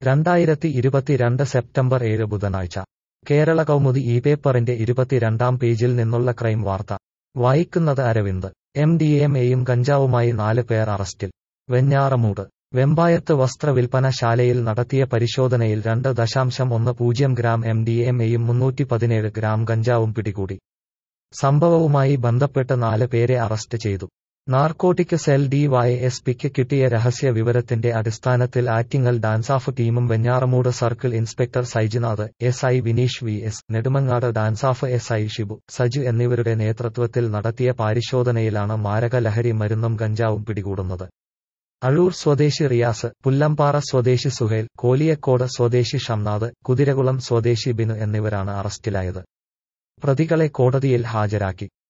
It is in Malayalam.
രണ്ടായിരത്തി ഇരുപത്തിരണ്ട് സെപ്റ്റംബർ ഏഴ് ബുധനാഴ്ച കേരള കൗമുദി ഈ പേപ്പറിന്റെ ഇരുപത്തിരണ്ടാം പേജിൽ നിന്നുള്ള ക്രൈം വാർത്ത വായിക്കുന്നത് അരവിന്ദ് എം ഡി എം എയും കഞ്ചാവുമായി നാല് പേർ അറസ്റ്റിൽ വെഞ്ഞാറമൂട് വെമ്പായത്ത് വസ്ത്രവിൽപ്പന ശാലയിൽ നടത്തിയ പരിശോധനയിൽ രണ്ട് ദശാംശം ഒന്ന് പൂജ്യം ഗ്രാം എം ഡി എം എയും മുന്നൂറ്റി പതിനേഴ് ഗ്രാം കഞ്ചാവും പിടികൂടി സംഭവവുമായി ബന്ധപ്പെട്ട് നാല് പേരെ അറസ്റ്റ് ചെയ്തു narcotic cell D Y S പിക്ക് കിട്ടിയ രഹസ്യ വിവരത്തിന്റെ അടിസ്ഥാനത്തിൽ ആറ്റിങ്ങൽ ഡാൻസാഫ് ടീമും Venjaramoodu circle inspector Saijinath S I Vineesh V S Nedumangad DANSAF S I Shibu Saju എന്നിവരുടെ നേതൃത്വത്തിൽ നടത്തിയ പരിശോധനയിലാണ് മാരക ലഹരി മരുന്നും കഞ്ചാവും പിടികൂടുന്നത് അഴൂർ സ്വദേശി റിയാസ് പുല്ലമ്പാറ സ്വദേശി സുഹേൽ കോലിയക്കോട് സ്വദേശി ഷംനാഥ് കുതിരകുളം സ്വദേശി ബിനു എന്നിവരാണ് അറസ്റ്റിലായത് പ്രതികളെ കോടതിയിൽ ഹാജരാക്കി